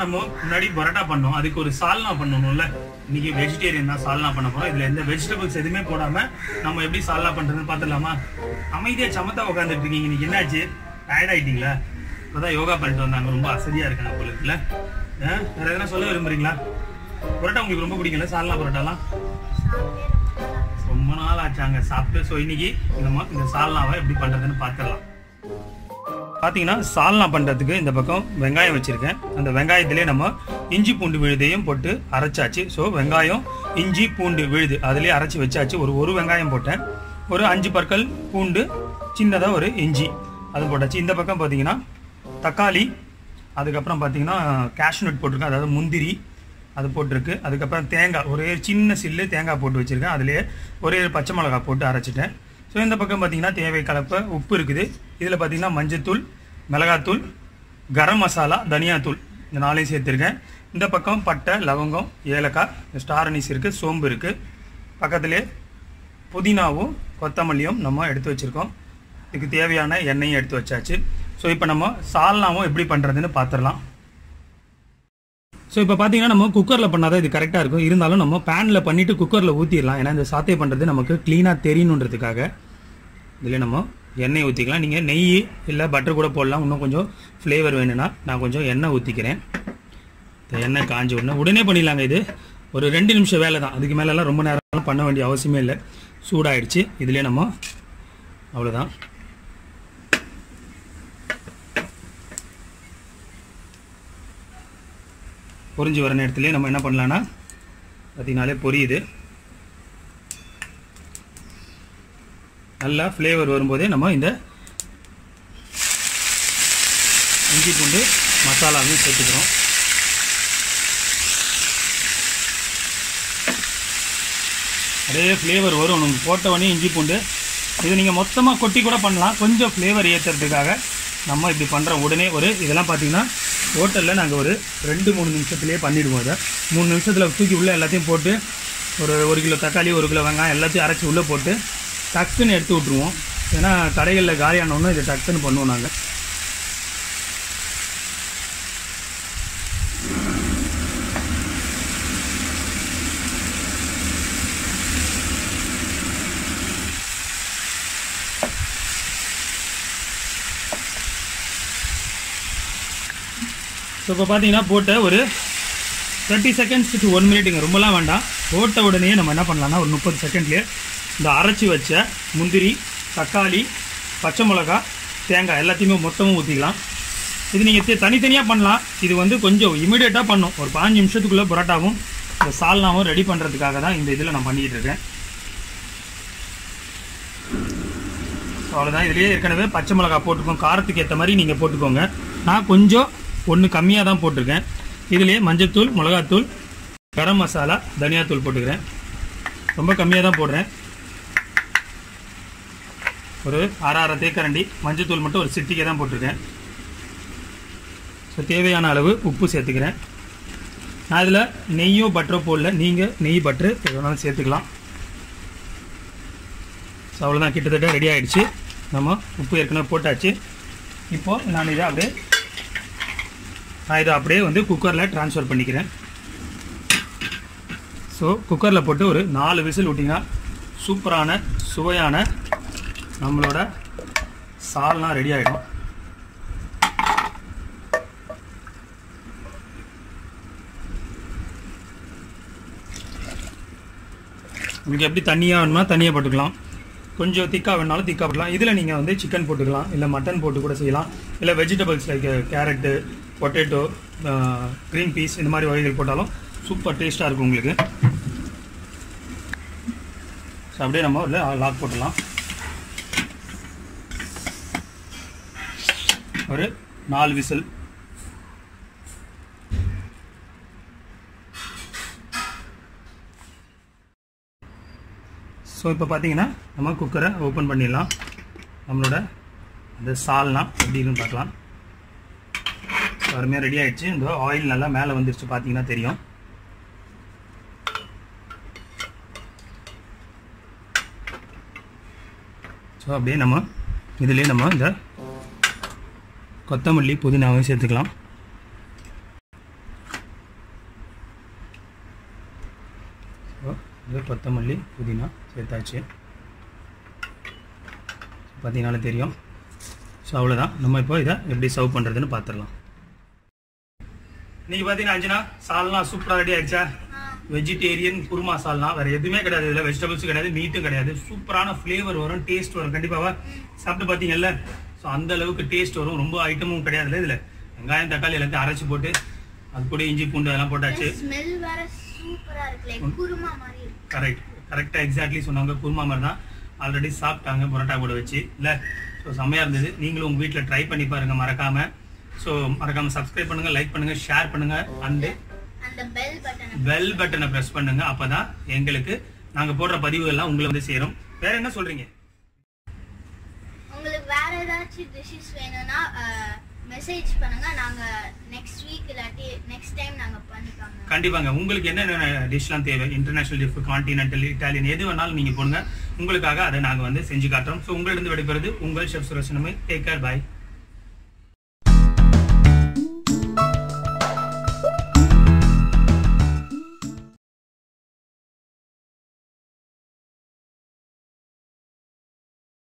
நம்ம முன்னாடி பரோட்டா பண்ணோம் அதுக்கு ஒரு சால்னா பண்ணணும்ல இன்னைக்கு வெஜிடேரியன் தான் சால்னா பண்ண போறோம் இதுல எந்த வெஜிடபிள்ஸ் எதுவுமே போடாம நம்ம எப்படி சால்னா பண்றதுன்னு பார்த்துடலாமா அமைதியா சமத்தா உட்காந்துட்டு இருக்கீங்க இன்னைக்கு என்னாச்சு டயர்ட் ஆயிட்டீங்களா இப்பதான் யோகா பண்ணிட்டு வந்தாங்க ரொம்ப அசதியா இருக்காங்க போல இருக்குல்ல ஆ? வேற எதனா சொல்ல விரும்புறீங்களா பரோட்டா உங்களுக்கு ரொம்ப பிடிக்கல சால்னா பரோட்டாலாம் ரொம்ப நாள் ஆச்சாங்க சாப்பிட்டு ஸோ இன்னைக்கு நம்ம இந்த சால்னாவை எப்படி பண்றதுன்னு பார்த்துடலாம் பார்த்தீங்கன்னா சால்னா பண்ணுறதுக்கு இந்த பக்கம் வெங்காயம் வச்சுருக்கேன் அந்த வெங்காயத்திலே நம்ம இஞ்சி பூண்டு விழுதையும் போட்டு அரைச்சாச்சு ஸோ வெங்காயம் இஞ்சி பூண்டு விழுது அதிலே அரைச்சி வச்சாச்சு ஒரு ஒரு வெங்காயம் போட்டேன் ஒரு அஞ்சு பற்கள் பூண்டு சின்னதாக ஒரு இஞ்சி அது போட்டாச்சு இந்த பக்கம் பார்த்தீங்கன்னா தக்காளி அதுக்கப்புறம் பார்த்தீங்கன்னா கேஷ்நட் போட்டிருக்கேன் அதாவது முந்திரி அது போட்டிருக்கு அதுக்கப்புறம் தேங்காய் ஒரே சின்ன சில்லு தேங்காய் போட்டு வச்சுருக்கேன் அதுலேயே ஒரே ஒரு பச்சை மிளகாய் போட்டு அரைச்சிட்டேன் ஸோ இந்த பக்கம் பார்த்தீங்கன்னா தேவை கலப்பை உப்பு இருக்குது இதில் பார்த்தீங்கன்னா மஞ்சத்தூள் மிளகாத்தூள் கரம் மசாலா தனியாத்தூள் இந்த நாளையும் சேர்த்துருக்கேன் இந்த பக்கம் பட்டை லவங்கம் ஏலக்காய் ஸ்டார் அனீஸ் இருக்குது சோம்பு இருக்குது பக்கத்துலேயே புதினாவும் கொத்தமல்லியும் நம்ம எடுத்து வச்சுருக்கோம் இதுக்கு தேவையான எண்ணெயும் எடுத்து வச்சாச்சு ஸோ இப்போ நம்ம சால்னாவும் எப்படி பண்ணுறதுன்னு பார்த்துடலாம் ஸோ இப்போ பார்த்தீங்கன்னா நம்ம குக்கரில் பண்ணாதான் இது கரெக்டாக இருக்கும் இருந்தாலும் நம்ம பேனில் பண்ணிவிட்டு குக்கரில் ஊற்றிடலாம் ஏன்னா இந்த சாத்தை பண்ணுறது நமக்கு க்ளீனாக தெரியணுன்றதுக்காக இதில் நம்ம எண்ணெய் ஊற்றிக்கலாம் நீங்கள் நெய் இல்லை பட்டர் கூட போடலாம் இன்னும் கொஞ்சம் ஃப்ளேவர் வேணும்னா நான் கொஞ்சம் எண்ணெய் ஊற்றிக்கிறேன் இந்த எண்ணெய் காஞ்ச உடனே உடனே பண்ணிடலாங்க இது ஒரு ரெண்டு நிமிஷம் வேலை தான் அதுக்கு மேலெல்லாம் ரொம்ப நேரம் பண்ண வேண்டிய அவசியமே இல்லை சூடாயிடுச்சு இதுலேயே நம்ம அவ்வளோதான் பொரிஞ்சு வர நேரத்துலேயே நம்ம என்ன பண்ணலான்னா பார்த்தீங்கனாலே பொரியுது நல்லா ஃப்ளேவர் வரும்போதே நம்ம இந்த இஞ்சி பூண்டு மசாலாவையும் சேர்த்துக்கிறோம் நிறைய ஃப்ளேவர் வரும் உங்களுக்கு போட்டவொடனே இஞ்சி பூண்டு இது நீங்கள் மொத்தமாக கொட்டி கூட பண்ணலாம் கொஞ்சம் ஃப்ளேவர் ஏற்றுறதுக்காக நம்ம இப்படி பண்ணுறோம் உடனே ஒரு இதெல்லாம் பார்த்தீங்கன்னா ஹோட்டலில் நாங்கள் ஒரு ரெண்டு மூணு நிமிஷத்துலேயே பண்ணிடுவோம் அதை மூணு நிமிஷத்தில் தூக்கி உள்ளே எல்லாத்தையும் போட்டு ஒரு ஒரு கிலோ தக்காளி ஒரு கிலோ வெங்காயம் எல்லாத்தையும் அரைச்சி உள்ளே போட்டு டக்குன்னு எடுத்து விட்ருவோம் ஏன்னா கடைகளில் காலியானோன்னு இதை டக்குன்னு பண்ணுவோம் நாங்கள் ஸோ இப்போ பார்த்தீங்கன்னா போட்ட ஒரு தேர்ட்டி செகண்ட்ஸ் டு ஒன் மினிட்டுங்க ரொம்பலாம் வேண்டாம் போட்ட உடனே நம்ம என்ன பண்ணலாம்னா ஒரு முப்பது செகண்ட்லேயே இந்த அரைச்சி வச்ச முந்திரி தக்காளி பச்சை மிளகா தேங்காய் எல்லாத்தையுமே மொத்தமும் ஊற்றிக்கலாம் இது நீங்கள் தனித்தனியாக பண்ணலாம் இது வந்து கொஞ்சம் இமிடியேட்டாக பண்ணும் ஒரு பாஞ்சு நிமிஷத்துக்குள்ளே பரோட்டாவும் இந்த சால்னாவும் ரெடி பண்ணுறதுக்காக தான் இந்த இதில் நான் பண்ணிக்கிட்டு இருக்கேன் ஸோ அவ்வளோதான் இதுலேயே ஏற்கனவே பச்சை மிளகா போட்டுக்கோங்க காரத்துக்கு ஏற்ற மாதிரி நீங்கள் போட்டுக்கோங்க நான் கொஞ்சம் ஒன்று கம்மியாக தான் போட்டிருக்கேன் இதுலேயே மஞ்சத்தூள் மிளகாத்தூள் கரம் மசாலா தனியாத்தூள் போட்டுக்கிறேன் ரொம்ப கம்மியாக தான் போடுறேன் ஒரு அரை அரை தேக்கரண்டி மஞ்சத்தூள் மட்டும் ஒரு சிட்டிக்கை தான் போட்டிருக்கேன் ஸோ தேவையான அளவு உப்பு சேர்த்துக்கிறேன் நான் இதில் நெய்யோ பட்டரோ போடல நீங்கள் நெய் பட்டரு எது வேணாலும் சேர்த்துக்கலாம் ஸோ அவ்வளோதான் கிட்டத்தட்ட ரெடி ஆகிடுச்சு நம்ம உப்பு ஏற்கனவே போட்டாச்சு இப்போது நான் இதை அப்படியே நான் இதை அப்படியே வந்து குக்கரில் ட்ரான்ஸ்ஃபர் பண்ணிக்கிறேன் ஸோ குக்கரில் போட்டு ஒரு நாலு விசில் விட்டிங்கன்னா சூப்பரான சுவையான நம்மளோட சால்னா ரெடி ஆகிடும் உங்களுக்கு எப்படி தண்ணியாக வேணுமா தண்ணியாக போட்டுக்கலாம் கொஞ்சம் திக்காக வேணாலும் திக்காக போட்டுக்கலாம் இதில் நீங்கள் வந்து சிக்கன் போட்டுக்கலாம் இல்லை மட்டன் போட்டு கூட செய்யலாம் இல்லை vegetables like carrot potato green peas இந்த மாதிரி வகைகள் போட்டாலும் சூப்பர் டேஸ்ட்டாக இருக்கும் உங்களுக்கு ஸோ அப்படியே நம்ம உள்ள லாக் போட்டுடலாம் ஒரு நாலு விசில் ஸோ இப்போ பார்த்தீங்கன்னா நம்ம குக்கரை ஓப்பன் பண்ணிடலாம் நம்மளோட இந்த சால்னா எப்படி இருக்குன்னு பார்க்கலாம் ஸோ அருமையாக ரெடி ஆயிடுச்சு இந்த ஆயில் நல்லா மேலே வந்துருச்சு பார்த்தீங்கன்னா தெரியும் ஸோ அப்படியே நம்ம இதுலேயே நம்ம இந்த கொத்தமல்லி புதினாவையும் சேர்த்துக்கலாம் கொத்தமல்லி புதினா சேர்த்தாச்சு பார்த்தீங்கனாலே தெரியும் ஸோ அவ்வளோதான் நம்ம இப்போ இதை எப்படி சர்வ் பண்ணுறதுன்னு பார்த்துடலாம் நீங்கள் பார்த்தீங்கன்னா அஞ்சனா சால்னா சூப்பராக ரெடி ஆயிடுச்சா வெஜிடேரியன் குருமா சால்னா வேறு எதுவுமே கிடையாது இதில் வெஜிடபிள்ஸ் கிடையாது மீட்டும் கிடையாது சூப்பரான ஃப்ளேவர் வரும் டேஸ்ட் வரும் கண்டிப்பாக சாப்பிட்டு பார்த்தீங்கல்ல ஸோ அந்த அளவுக்கு டேஸ்ட் வரும் ரொம்ப ஐட்டமும் கிடையாதுல்ல இதில் வெங்காயம் தக்காளி எல்லாத்தையும் அரைச்சி போட்டு அது கூட இஞ்சி பூண்டு அதெல்லாம் போட்டாச்சு ஸ்மெல் வேற சூப்பரா இருக்கு லைக் குருமா மாதிரி இருக்கு கரெக்ட் கரெக்டாக எக்ஸாக்ட்லி சொன்னாங்க குருமா மாதிரி தான் ஆல்ரெடி சாப்பிட்டாங்க பரோட்டா கூட வச்சு இல்லை ஸோ செம்மையாக இருந்தது நீங்களும் உங்கள் வீட்டில் ட்ரை பண்ணி பாருங்க மறக்காம ஸோ மறக்காம சப்ஸ்கிரைப் பண்ணுங்க லைக் பண்ணுங்க ஷேர் பண்ணுங்க அண்டு அந்த பெல் பட்டனை பெல் பட்டனை ப்ரெஸ் பண்ணுங்க அப்பதான் எங்களுக்கு நாங்க போடுற பதிவுகள்லாம் உங்களை வந்து சேரும் வேற என்ன சொல்றீங்க உங்களுக்கு வேற ஏதாச்சும் டிஷ்ஷஸ் வேணும்னா மெசேஜ் பண்ணுங்க நாங்க நெக்ஸ்ட் வீக் இல்லாட்டி நெக்ஸ்ட் டைம் நாங்க பண்ணிப்பாங்க கண்டிப்பாங்க உங்களுக்கு என்னென்ன டிஷ்லாம் தேவை இன்டர்நேஷனல் டிஃப் கான்டினென்டல் இட்டாலியன் எது வேணாலும் நீங்க போடுங்க உங்களுக்காக அதை நாங்க வந்து செஞ்சு காட்டுறோம் ஸோ உங்களிடம் விடைபெறுது உங்கள் ஷெஃப் சுரேஷ் டேக் கேர் பாய்